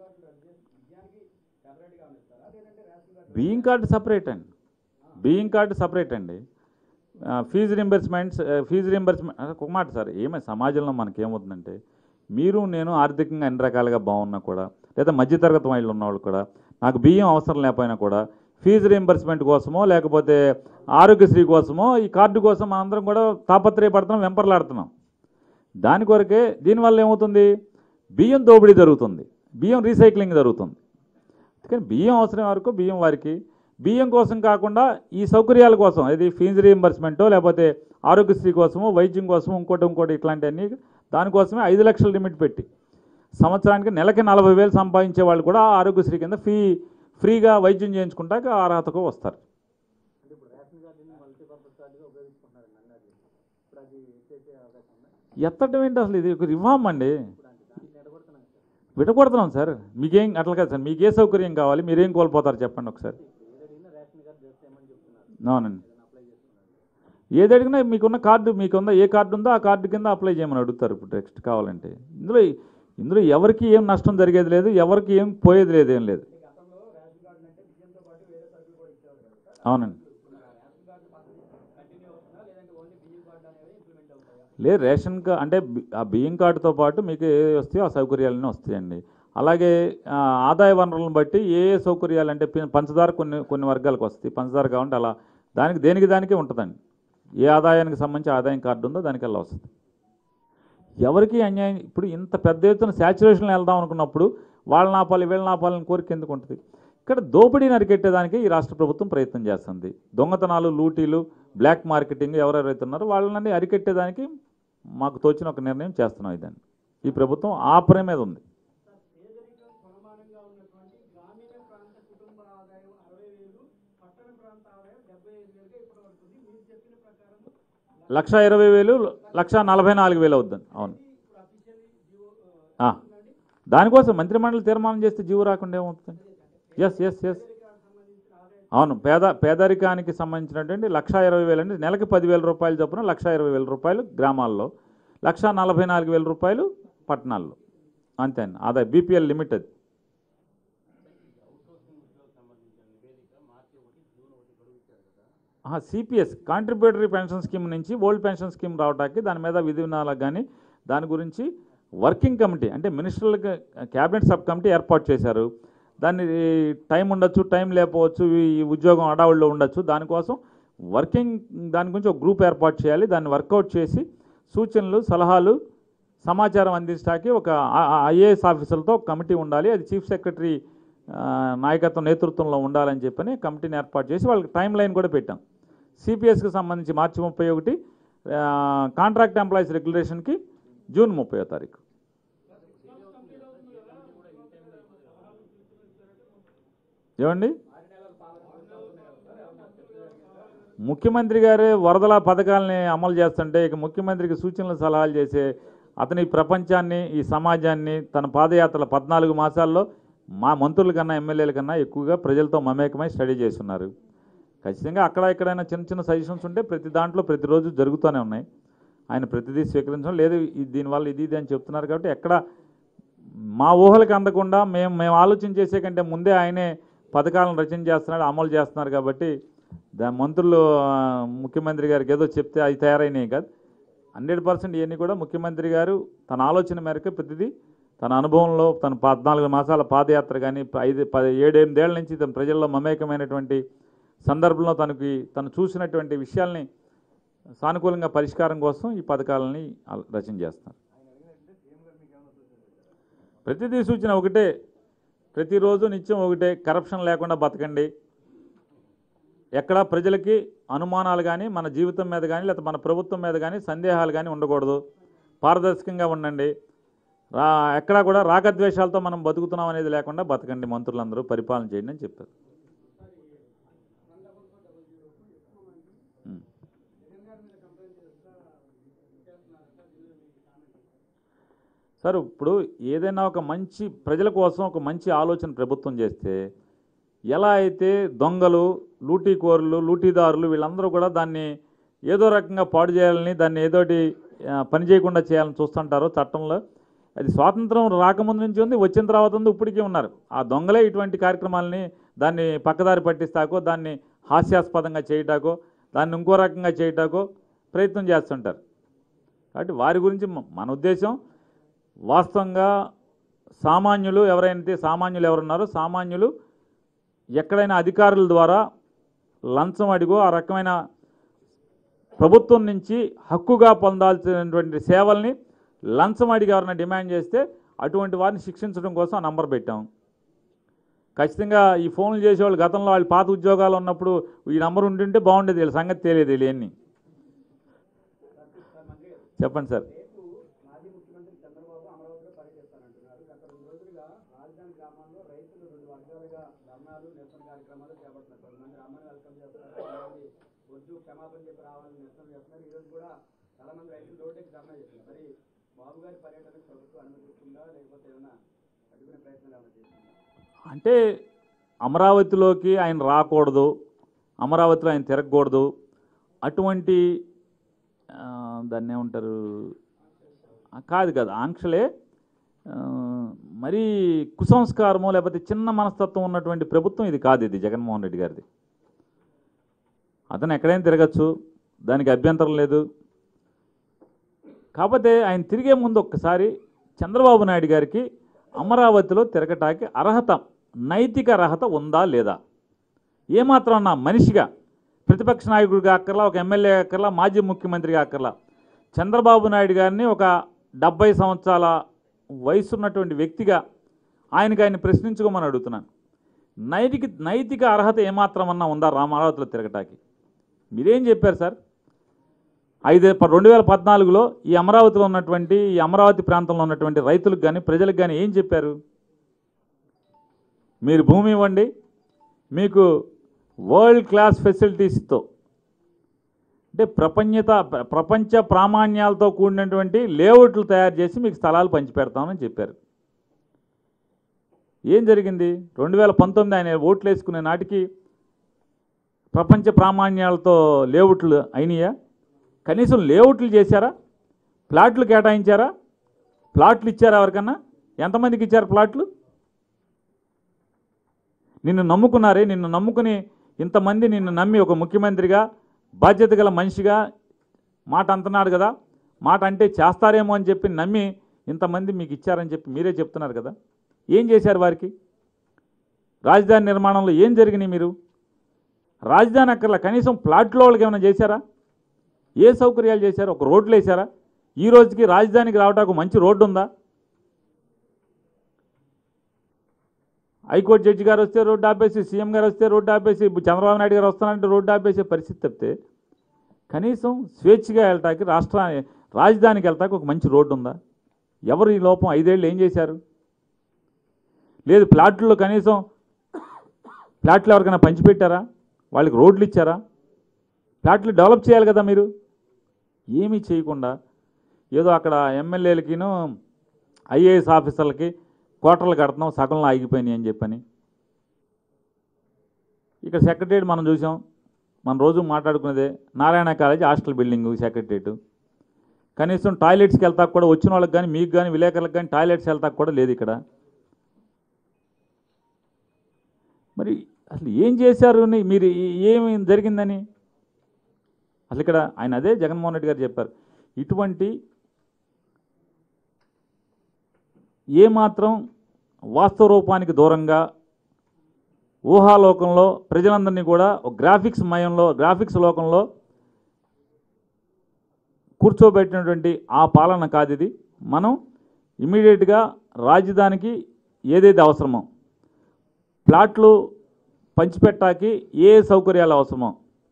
బియ్యం కార్డు సపరేట్ అండి బియ్యం కార్డు సపరేట్ అండి ఆ, ఫీజు రింబర్స్మెంట్స్ ఆ, ఫీజు రింబర్స్మెంట్ ఆ, ఒక మాట సార్ ఏమై సమాజంలో మనకి ఏమవుతుందంటే మీరు నేను ఆర్థికంగా అన్ని రకాలుగా బాగున్నా కూడా లేదా మధ్యతరగతి వాళ్ళు ఉన్నవాళ్ళు కూడా నాకు బియ్యం అవసరం లేకపోయినా కూడా ఫీజు రింబర్స్మెంట్ కోసమో లేకపోతే ఆరోగ్యశ్రీ కోసమో ఈ కార్డు కోసం మనందరం కూడా తాపత్రయపడుతున్నాం వెంపర్లాడుతున్నాం దాని కొరకే దీనివల్ల ఏమవుతుంది బియ్యం దోపిడీ జరుగుతుంది బియ్యం రీసైక్లింగ్ జరుగుతుంది కానీ బియ్యం అవసరం వరకు బియ్యం వారికి బియ్యం కోసం కాకుండా ఈ సౌకర్యాల కోసం ఇది ఫీజు రీఎంబర్స్మెంటో లేకపోతే ఆరోగ్యశ్రీ కోసమో వైద్యం కోసమో ఇంకోటి ఇంకోటి ఇట్లాంటివన్నీ దానికోసమే ఐదు లక్షల లిమిట్ పెట్టి సంవత్సరానికి నెలకి నలభై వేలు సంపాదించే వాళ్ళు కూడా ఆరోగ్యశ్రీ కింద ఫీ ఫ్రీగా వైద్యం చేయించుకుంటాక అర్హతకు వస్తారు ఎత్తడం ఏంటి అసలు ఇది ఒక రిఫార్మ్ అండి విడగొడుతున్నాం సార్ మీకేం అట్లా కాదు సార్ మీకు ఏ సౌకర్యం కావాలి మీరేం కోల్పోతారు చెప్పండి ఒకసారి అవునండి ఏది అడిగినా మీకున్న కార్డు మీకున్న ఏ కార్డు ఉందో ఆ కార్డు కింద అప్లై చేయమని అడుగుతారు ఇప్పుడు నెక్స్ట్ కావాలంటే ఇందులో ఇందులో ఎవరికి ఏం నష్టం జరిగేది లేదు ఎవరికి ఏం పోయేది లేదు ఏం లేదు అవునండి లేదు రేషన్ కా అంటే బి- ఆ బియ్యం కార్డుతో పాటు మీకు ఏ వస్తాయో ఆ సౌకర్యాలన్నీ వస్తాయండి అలాగే ఆ, ఆదాయ వనరులను బట్టి ఏ ఏ సౌకర్యాలు అంటే పి- పంచదార కొన్ని కొన్ని వర్గాలకు వస్తాయి పంచదార కావాలంటే అలా దానికి దేనికి దానికే ఉంటుందండి ఏ ఆదాయానికి సంబంధించి ఆదాయం కార్డు ఉందో దానికి అలా వస్తుంది ఎవరికి అన్యాయం ఇప్పుడు ఇంత పెద్ద ఎత్తున శాచురేషన్లో వెళ్దాం అనుకున్నప్పుడు వాళ్ళని ఆపాలి వీళ్ళని ఆపాలని కోరిక ఎందుకు ఉంటుంది ఇక్కడ దోపిడీని అరికెట్టేదానికి ఈ రాష్ట్ర ప్రభుత్వం ప్రయత్నం చేస్తుంది దొంగతనాలు లూటీలు బ్లాక్ మార్కెటింగ్ ఎవరెవరైతే ఉన్నారో వాళ్ళని అరికెట్టేదానికి మాకు తోచిన ఒక నిర్ణయం చేస్తున్నాం ఇదాన్ని ఈ ప్రభుత్వం ఆ పని మీద ఉంది పేదరికం కొలమానంగా ఉన్నటువంటి గ్రామీణ ప్రాంత కుటుంబ ఆదాయం అరవై వేలు పట్టణ ప్రాంత ఆదాయం డెబ్బై ఐదు వేలుగా ఇప్పటి వరకు ఉంది మీరు చెప్పిన ప్రకారం లక్ష ఇరవై వేలు లక్ష నలభై నాలుగు వేలు అవుద్దండి అవును ఇప్పుడు అఫీషియల్లీ జియో ఆ. దానికోసం మంత్రిమండలి తీర్మానం చేస్తే జీవో రాకుండా ఏమవుతుంది ఎస్ ఎస్ ఎస్ సంబంధించిన ఆదాయం అవును పేద పేదరికానికి సంబంధించినటువంటి లక్ష ఇరవై వేలు అంటే నెలకి పదివేల రూపాయలు చొప్పున లక్ష ఇరవై వేల రూపాయలు గ్రామాల్లో లక్ష నలభై నాలుగు వేల రూపాయలు పట్టణాల్లో అంతే అండి ఆదాయ బీపీఎల్ లిమిట్ అది సిపిఎస్ కాంట్రిబ్యూటరీ పెన్షన్ స్కీమ్ నుంచి ఓల్డ్ పెన్షన్ స్కీమ్ రావడానికి దాని మీద విధి విధానాలకు కానీ దాని గురించి వర్కింగ్ కమిటీ అంటే మినిస్టర్లకు క్యాబినెట్ సబ్ కమిటీ ఏర్పాటు చేశారు దాన్ని టైం ఉండొచ్చు టైం లేకపోవచ్చు ఈ ఉద్యోగం అడావుల్లో ఉండొచ్చు దానికోసం వర్కింగ్ దాని గురించి ఒక గ్రూప్ ఏర్పాటు చేయాలి దాన్ని వర్కౌట్ చేసి సూచనలు సలహాలు సమాచారం అందించడానికి ఒక ఐఏఎస్ ఆఫీసర్లతో ఒక కమిటీ ఉండాలి అది చీఫ్ సెక్రటరీ ఆ, నాయకత్వం నేతృత్వంలో ఉండాలని చెప్పని కమిటీని ఏర్పాటు చేసి వాళ్ళకి టైం లైన్ కూడా పెట్టాం సిపిఎస్కి సంబంధించి మార్చి ముప్పై ఒకటి కాంట్రాక్ట్ ఎంప్లాయీస్ రెగ్యులేషన్కి జూన్ ముప్పై తారీఖు ఏమండి ముఖ్యమంత్రి గారే వరదల పథకాలని అమలు చేస్తుంటే ఇక ముఖ్యమంత్రికి సూచనలు సలహాలు చేసే అతని ప్రపంచాన్ని ఈ సమాజాన్ని తన పాదయాత్రల పద్నాలుగు మాసాల్లో మా మంత్రుల కన్నా ఎమ్మెల్యేల కన్నా ఎక్కువగా ప్రజలతో మమేకమై స్టడీ చేస్తున్నారు ఖచ్చితంగా అక్కడ ఎక్కడైనా చిన్న చిన్న సజెషన్స్ ఉంటే ప్రతి దాంట్లో ప్రతిరోజు జరుగుతూనే ఉన్నాయి ఆయన ప్రతిదీ స్వీకరించడం లేదు ఈ- దీనివల్ల ఇది ఇది అని చెప్తున్నారు కాబట్టి ఎక్కడ మా ఊహలకు అందకుండా మేము మేము ఆలోచన చేసే కంటే ముందే ఆయనే పథకాలను రచన చేస్తున్నాడు అమలు చేస్తున్నారు కాబట్టి దా మంత్రులు ఆ, ముఖ్యమంత్రి గారికి ఏదో చెప్తే అవి తయారైనాయి కాదు హండ్రెడ్ పర్సెంట్ ఇవన్నీ కూడా ముఖ్యమంత్రి గారు తన ఆలోచన మేరకు ప్రతిదీ తన అనుభవంలో తన పద్నాలుగు మాసాల పాదయాత్ర కానీ ఐదు పది ఏడెనిమిదేళ్ల నుంచి తన ప్రజల్లో మమేకమైనటువంటి సందర్భంలో తనకి తను చూసినటువంటి విషయాల్ని సానుకూలంగా పరిష్కారం కోసం ఈ పథకాలని అల- రచన చేస్తున్నారు ప్రతిదీ సూచన ఒకటే ప్రతిరోజు నిత్యం ఒకటే కరప్షన్ లేకుండా బతకండి ఎక్కడ ప్రజలకి అనుమానాలు కానీ మన జీవితం మీద కానీ లేకపోతే మన ప్రభుత్వం మీద కానీ సందేహాలు కానీ ఉండకూడదు పారదర్శకంగా ఉండండి రా ఎక్కడా కూడా రాగద్వేషాలతో మనం బతుకుతున్నాం అనేది లేకుండా బతకండి మంత్రులందరూ పరిపాలన చేయండి అని చెప్పారు ఉం. సార్ ఇప్పుడు ఏదైనా ఒక మంచి ప్రజల కోసం ఒక మంచి ఆలోచన ప్రభుత్వం చేస్తే ఎలా అయితే దొంగలు లూటీకోరులు లూటీదారులు వీళ్ళందరూ కూడా దాన్ని ఏదో రకంగా పాడు చేయాలని దాన్ని ఏదోటి ఆ, పని చేయకుండా చేయాలని చూస్తుంటారో చట్టంలో అది స్వాతంత్రం రాకముందు నుంచి ఉంది వచ్చిన తర్వాత ఉంది ఇప్పటికీ ఉన్నారు ఆ దొంగలే ఇటువంటి కార్యక్రమాలని దాన్ని పక్కదారి పట్టిస్తాకో దాన్ని హాస్యాస్పదంగా చేయటాకో దాన్ని ఇంకో రకంగా చేయటాకో ప్రయత్నం చేస్తుంటారు కాబట్టి వారి గురించి మ- మన ఉద్దేశం వాస్తవంగా సామాన్యులు ఎవరైతే సామాన్యులు ఎవరున్నారో సామాన్యులు ఎక్కడైనా అధికారుల ద్వారా లంచం అడిగో ఆ రకమైన ప్రభుత్వం నుంచి హక్కుగా పొందాల్సినటువంటి సేవల్ని లంచం అడిగి ఎవరైనా డిమాండ్ చేస్తే అటువంటి వారిని శిక్షించడం కోసం ఆ నంబర్ పెట్టాం ఖచ్చితంగా ఈ ఫోన్లు చేసేవాళ్ళు గతంలో వాళ్ళు పాత ఉద్యోగాలు ఉన్నప్పుడు ఈ నంబర్ ఉంటుంటే బాగుండేది వీళ్ళ సంగతి తెలియదు వీళ్ళని చెప్పండి సార్ రేపు మాజీ ముఖ్యమంత్రి చంద్రబాబు అమరావతిలో పర్యటిస్తానంటున్నారు గత రెండు రోజులుగా రాజధాని గ్రామాల్లో రైతులు రెండు వర్గాలుగా ధర్నాలు నిరసన కార్యక్రమాలు చేపడుతున్నారు కొంతమంది రామని వెల్కమ్ చేస్తున్నారు కొంతమంది వద్దు క్షమాపణ చెప్పి రావాలని నిరసన చేస్తున్నారు ఈ రోజు కూడా చాలా మంది రైతులు రోడ్డుకి ధర్నా చేస్తున్నారు మరి బాబు గారి పర్యటనకు ప్రభుత్వం అనుమతిస్తుందా లేకపోతే ఏమైనా అడ్డుకునే ప్రయత్నాలు ఏమైనా చేస్తుందా అంటే అమరావతిలోకి ఆయన రాకూడదు అమరావతిలో ఆయన తిరగకూడదు అటువంటి ఆ, దాన్ని ఏమంటారు ఆ, కాదు కాదు ఆంక్షలే ఆ, మరీ కుసంస్కారము లేకపోతే చిన్న మనస్తత్వం ఉన్నటువంటి ప్రభుత్వం ఇది కాదు ఇది జగన్మోహన్ రెడ్డి గారిది అతను ఎక్కడైనా తిరగచ్చు దానికి అభ్యంతరం లేదు కాకపోతే ఆయన తిరిగే ముందు ఒక్కసారి చంద్రబాబు నాయుడు గారికి అమరావతిలో తిరగటానికి అర్హత నైతిక అర్హత ఉందా లేదా ఏమాత్రం నా మనిషిగా ప్రతిపక్ష నాయకుడిగా అక్కర్లా ఒక ఎమ్మెల్యే అక్కర్లా మాజీ ముఖ్యమంత్రిగా అక్కర్లా చంద్రబాబు నాయుడు గారిని ఒక డెబ్బై సంవత్సరాల వయసు ఉన్నటువంటి వ్యక్తిగా ఆయనకి ఆయన ప్రశ్నించుకోమని అడుగుతున్నాను నైతిక నైతిక అర్హత ఏమాత్రమన్నా ఉందా రామారావతిలో తిరగటానికి మీరేం చెప్పారు సార్ ఐదు రెండు వేల పద్నాలుగులో ఈ అమరావతిలో ఉన్నటువంటి ఈ అమరావతి ప్రాంతంలో ఉన్నటువంటి రైతులకు కానీ ప్రజలకు కానీ ఏం చెప్పారు మీరు భూమి ఇవ్వండి మీకు వరల్డ్ క్లాస్ ఫెసిలిటీస్తో అంటే ప్రపంచత ప్ర- ప్రపంచ ప్రామాణ్యాలతో కూడినటువంటి లేఅవుట్లు తయారు చేసి మీకు స్థలాలు పంచిపెడతామని చెప్పారు ఏం జరిగింది రెండు వేల పంతొమ్మిది ఆయన ఓట్లు వేసుకునే నాటికి ప్రపంచ ప్రామాణ్యాలతో లేఅవుట్లు అయినాయా కనీసం లేఅవుట్లు చేశారా ప్లాట్లు కేటాయించారా ప్లాట్లు ఇచ్చారా ఎవరికన్నా ఎంతమందికి ఇచ్చారు ప్లాట్లు నిన్ను నమ్ముకున్నారే నిన్ను నమ్ముకుని ఇంతమంది నిన్ను నమ్మి ఒక ముఖ్యమంత్రిగా బాధ్యత గల మనిషిగా మాట అంటున్నాడు కదా మాట అంటే చేస్తారేమో అని చెప్పి నమ్మి ఇంతమంది మీకు ఇచ్చారని చెప్పి మీరే చెప్తున్నారు కదా ఏం చేశారు వారికి రాజధాని నిర్మాణంలో ఏం జరిగినాయి మీరు రాజధాని అక్కర్లా కనీసం ప్లాట్లో వాళ్ళకి ఏమైనా చేశారా ఏ సౌకర్యాలు చేశారు ఒక రోడ్లు వేశారా ఈ రోజుకి రాజధానికి రావడానికి ఒక మంచి రోడ్డు ఉందా హైకోర్టు జడ్జి గారు వస్తే రోడ్డు ఆపేసి సీఎం గారు వస్తే రోడ్డు ఆపేసి ఇప్పుడు చంద్రబాబు నాయుడు గారు వస్తానంటే రోడ్డు ఆపేసే పరిస్థితి తప్పితే కనీసం స్వేచ్ఛగా వెళ్ళటానికి రాష్ట్ర రాజధానికి వెళ్తాకి ఒక మంచి రోడ్డు ఉందా ఎవరు ఈ లోపం ఐదేళ్ళు ఏం చేశారు లేదు ప్లాట్లలో కనీసం ప్లాట్లు ఎవరికైనా పంచిపెట్టారా వాళ్ళకి రోడ్లు ఇచ్చారా ప్లాట్లు డెవలప్ చేయాలి కదా మీరు ఏమీ చేయకుండా ఏదో అక్కడ ఎమ్మెల్యేలకిను ఐఏఎస్ ఆఫీసర్లకి కోటర్లు కడుతున్నాం సగంలో ఆగిపోయినాయి అని చెప్పని ఇక్కడ సెక్రటరియట్ మనం చూసాం మనం రోజు మాట్లాడుకునేదే Narayana college hostel building secretariat కనీసం టాయిలెట్స్కి వెళ్తా కూడా వచ్చిన వాళ్ళకి కానీ మీకు కానీ విలేకరులకు కానీ టాయిలెట్స్ వెళ్తా కూడా లేదు ఇక్కడ మరి అసలు ఏం చేశారు అని మీరు ఏ- ఏమి జరిగిందని అసలు ఇక్కడ ఆయన అదే జగన్మోహన్ రెడ్డి గారు చెప్పారు ఇటువంటి ఏమాత్రం వాస్తవ రూపానికి దూరంగా ఊహాలోకంలో ప్రజలందరినీ కూడా ఒక గ్రాఫిక్స్ మయంలో గ్రాఫిక్స్ లోకంలో కూర్చోబెట్టినటువంటి ఆ పాలన కాదు ఇది మనం ఇమీడియట్గా రాజధానికి ఏదైతే అవసరమో ప్లాట్లు పంచిపెట్టాకి ఏ సౌకర్యాలు అవసరమో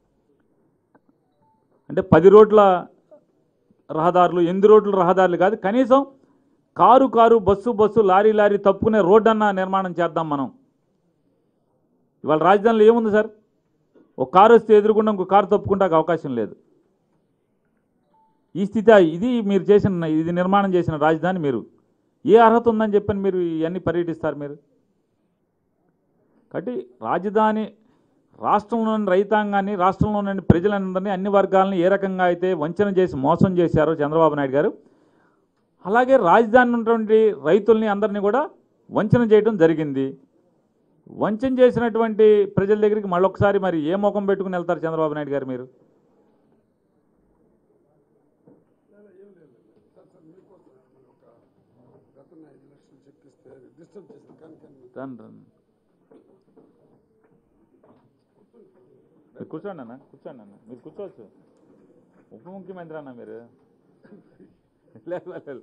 అంటే పది రోడ్ల రహదారులు ఎనిమిది రోడ్ల రహదారులు కాదు కనీసం car car bus bus lorry lorry తప్పుకునే రోడ్డన్నా నిర్మాణం చేద్దాం మనం ఇవాళ రాజధానిలో ఏముంది సార్ ఒక కారు వస్తే ఎదురుకుండా ఇంకో కారు తప్పుకుంటాక అవకాశం లేదు ఈ స్థితి ఇది మీరు చేసిన ఇది నిర్మాణం చేసిన రాజధాని మీరు ఏ అర్హత ఉందని చెప్పని మీరు ఇవన్నీ పర్యటిస్తారు మీరు కాబట్టి రాజధాని రాష్ట్రంలోని రైతాంగాన్ని రాష్ట్రంలోని ప్రజలందరినీ అన్ని వర్గాలని ఏ రకంగా అయితే వంచన చేసి మోసం చేశారో చంద్రబాబు నాయుడు గారు అలాగే రాజధాని ఉన్నటువంటి రైతుల్ని అందరినీ కూడా వంచన చేయడం జరిగింది వంచన చేసినటువంటి ప్రజల దగ్గరికి మళ్ళొకసారి మరి ఏ ముఖం పెట్టుకుని వెళ్తారు చంద్రబాబు నాయుడు గారు మీరు గతంలో ఐదు లక్షలు చెప్పిస్తే డిస్టర్బ్ చేసింది కానీ కానీ రండి రండి మీరు కూర్చోండి అన్న కూర్చోండి అన్న మీరు కూర్చోవచ్చు ఉప ముఖ్యమంత్రి అన్న మీరు లేదు, లేదు.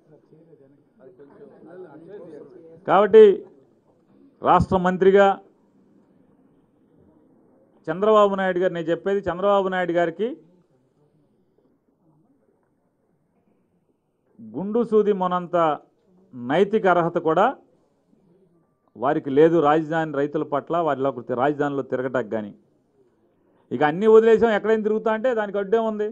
కాబట్టి రాష్ట్ర మంత్రిగా చంద్రబాబు నాయుడు గారు నేను చెప్పేది చంద్రబాబు నాయుడు గారికి గుండు సూది మొనంత నైతిక అర్హత కూడా వారికి లేదు రాజధాని రైతుల పట్ల వారిలో రాజధానిలో తిరగటానికి కానీ ఇక అన్నీ వదిలేసాం ఎక్కడైనా తిరుగుతా అంటే దానికి అడ్డే ఉంది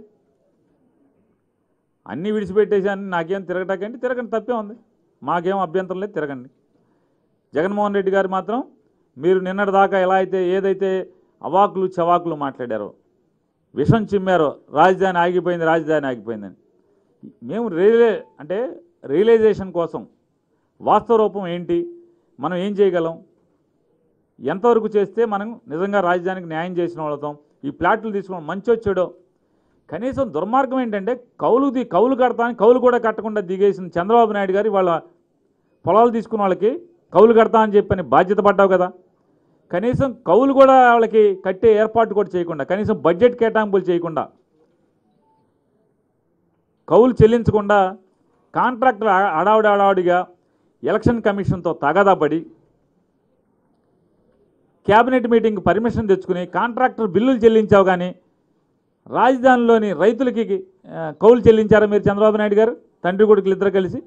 అన్నీ విడిచిపెట్టేసాను నాకేం తిరగటాకంటే తిరగండి తప్పే ఉంది మాకేం అభ్యంతరం లేదు తిరగండి జగన్మోహన్ రెడ్డి గారు మాత్రం మీరు నిన్నటి దాకా ఎలా అయితే ఏదైతే అవాకులు చవాకులు మాట్లాడారో విషం చిమ్మారో రాజధాని ఆగిపోయింది రాజధాని ఆగిపోయిందని మేము రియలే అంటే రియలైజేషన్ కోసం వాస్తవ రూపం ఏంటి మనం ఏం చేయగలం ఎంతవరకు చేస్తే మనం నిజంగా రాజధానికి న్యాయం చేసిన వాళ్ళతాం ఈ ప్లాట్లు తీసుకోవడం మంచి వచ్చాడో కనీసం దుర్మార్గం ఏంటంటే కౌలు ది కౌలు కడతాను కౌలు కూడా కట్టకుండా దిగేసిన చంద్రబాబు నాయుడు గారి వాళ్ళ పొలాలు తీసుకున్న వాళ్ళకి కౌలు కడతా అని చెప్పని బాధ్యత పడ్డావు కదా కనీసం కౌలు కూడా వాళ్ళకి కట్టే ఏర్పాటు కూడా చేయకుండా కనీసం బడ్జెట్ కేటాయింపులు చేయకుండా కౌలు చెల్లించకుండా కాంట్రాక్టర్ అడావుడి అడావుడిగా ఎలక్షన్ కమిషన్తో తగాదాపడి క్యాబినెట్ మీటింగ్ పర్మిషన్ తెచ్చుకుని కాంట్రాక్టర్ బిల్లులు చెల్లించావు కానీ రాజధానిలోని రైతులకి ఆ, కౌలు చెల్లించారా మీరు చంద్రబాబు నాయుడు గారు తండ్రి కొడుకులు ఇద్దరు కలిసి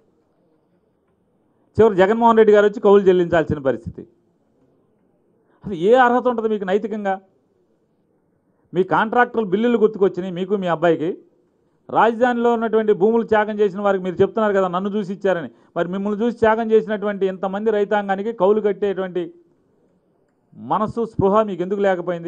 చివరి జగన్మోహన్ రెడ్డి గారు వచ్చి కౌలు చెల్లించాల్సిన పరిస్థితి అసలు ఏ అర్హత ఉంటుంది మీకు నైతికంగా మీ కాంట్రాక్టర్లు బిల్లులు గుర్తుకొచ్చినాయి మీకు మీ అబ్బాయికి రాజధానిలో ఉన్నటువంటి భూములు త్యాగం చేసిన వారికి మీరు చెప్తున్నారు కదా నన్ను చూసి ఇచ్చారని మరి మిమ్మల్ని చూసి త్యాగం చేసినటువంటి ఇంతమంది రైతాంగానికి కౌలు కట్టేటువంటి మనస్సు స్పృహ మీకు ఎందుకు లేకపోయింది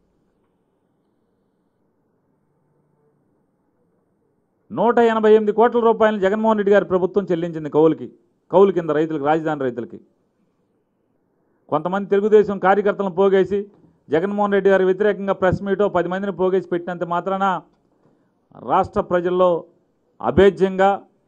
నూట ఎనభై ఎనిమిది కోట్ల రూపాయలు జగన్మోహన్ రెడ్డి గారి ప్రభుత్వం చెల్లించింది కౌలుకి కౌలు కింద రైతులకు రాజధాని రైతులకి కొంతమంది తెలుగుదేశం కార్యకర్తలను పోగేసి జగన్మోహన్ రెడ్డి గారి వ్యతిరేకంగా ప్రెస్ మీటో పది మందిని పోగేసి పెట్టినంత మాత్రాన రాష్ట్ర ప్రజల్లో అభేద్యంగా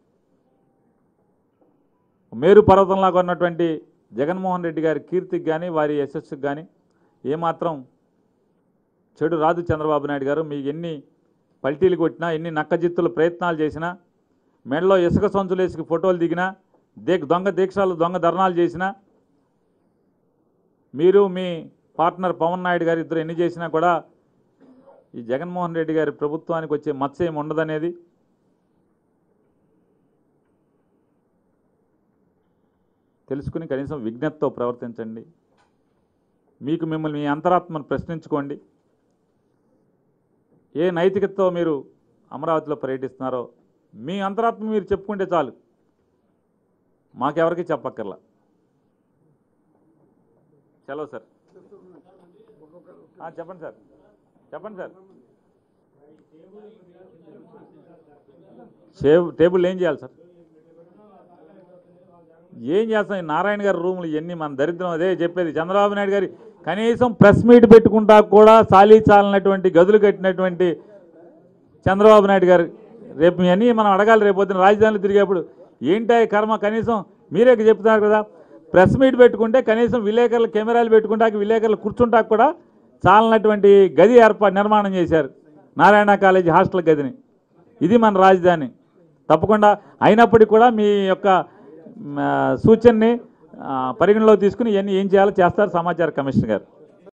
మేరు పర్వతంలాగా ఉన్నటువంటి జగన్మోహన్ రెడ్డి గారి కీర్తికి కానీ వారి యశస్సుకి కానీ ఏమాత్రం చెడు రాదు చంద్రబాబు నాయుడు గారు మీకు ఎన్ని పల్టీలు కొట్టినా ఎన్ని నక్కజిత్తుల ప్రయత్నాలు చేసినా మెడలో ఇసుక సంచులేసుకు ఫోటోలు దిగినా దేక్ దొంగ దీక్షాలు దొంగ ధర్నాలు చేసినా మీరు మీ పార్ట్నర్ పవన్ నాయుడు గారు ఇద్దరు ఎన్ని చేసినా కూడా ఈ జగన్మోహన్ రెడ్డి గారి ప్రభుత్వానికి వచ్చే మచ్చ ఏమి ఉండదనేది తెలుసుకుని కనీసం విజ్ఞతతో ప్రవర్తించండి మీకు మిమ్మల్ని మీ అంతరాత్మను ప్రశ్నించుకోండి ఏ నైతికతతో మీరు అమరావతిలో పర్యటిస్తున్నారో మీ అంతరాత్మ మీరు చెప్పుకుంటే చాలు మాకెవరికి చెప్పక్కర్లా సెలవు సార్ ఆ, చెప్పండి సార్ చెప్పండి సార్ షేవ్ టేబుల్ ఏం చేయాలి సార్ ఏం చేస్తాం ఈ నారాయణ గారి రూములు ఇవన్నీ మన దరిద్రం అదే చెప్పేది చంద్రబాబు నాయుడు గారి కనీసం ప్రెస్ మీట్ పెట్టుకుంటా కూడా సాలీ చాలినటువంటి గదులు కట్టినటువంటి చంద్రబాబు నాయుడు గారు రేపు మీ అన్నీ మనం అడగాలి రేపు పొద్దున రాజధానిలో తిరిగేప్పుడు ఏంటా ఈ కర్మ కనీసం మీరే చెప్తున్నారు కదా ప్రెస్ మీట్ పెట్టుకుంటే కనీసం విలేకరులు కెమెరాలు పెట్టుకుంటాక విలేకరులు కూర్చుంటాక కూడా చాలనటువంటి గది ఏర్పాటు నిర్మాణం చేశారు నారాయణ కాలేజీ హాస్టల్ గదిని ఇది మన రాజధాని తప్పకుండా అయినప్పటికీ కూడా మీ యొక్క మ, సూచనని ఆ, పరిగణలో తీసుకుని ఇవన్నీ ఏం చేయాలో చేస్తారు సమాచార కమిషనర్ గారు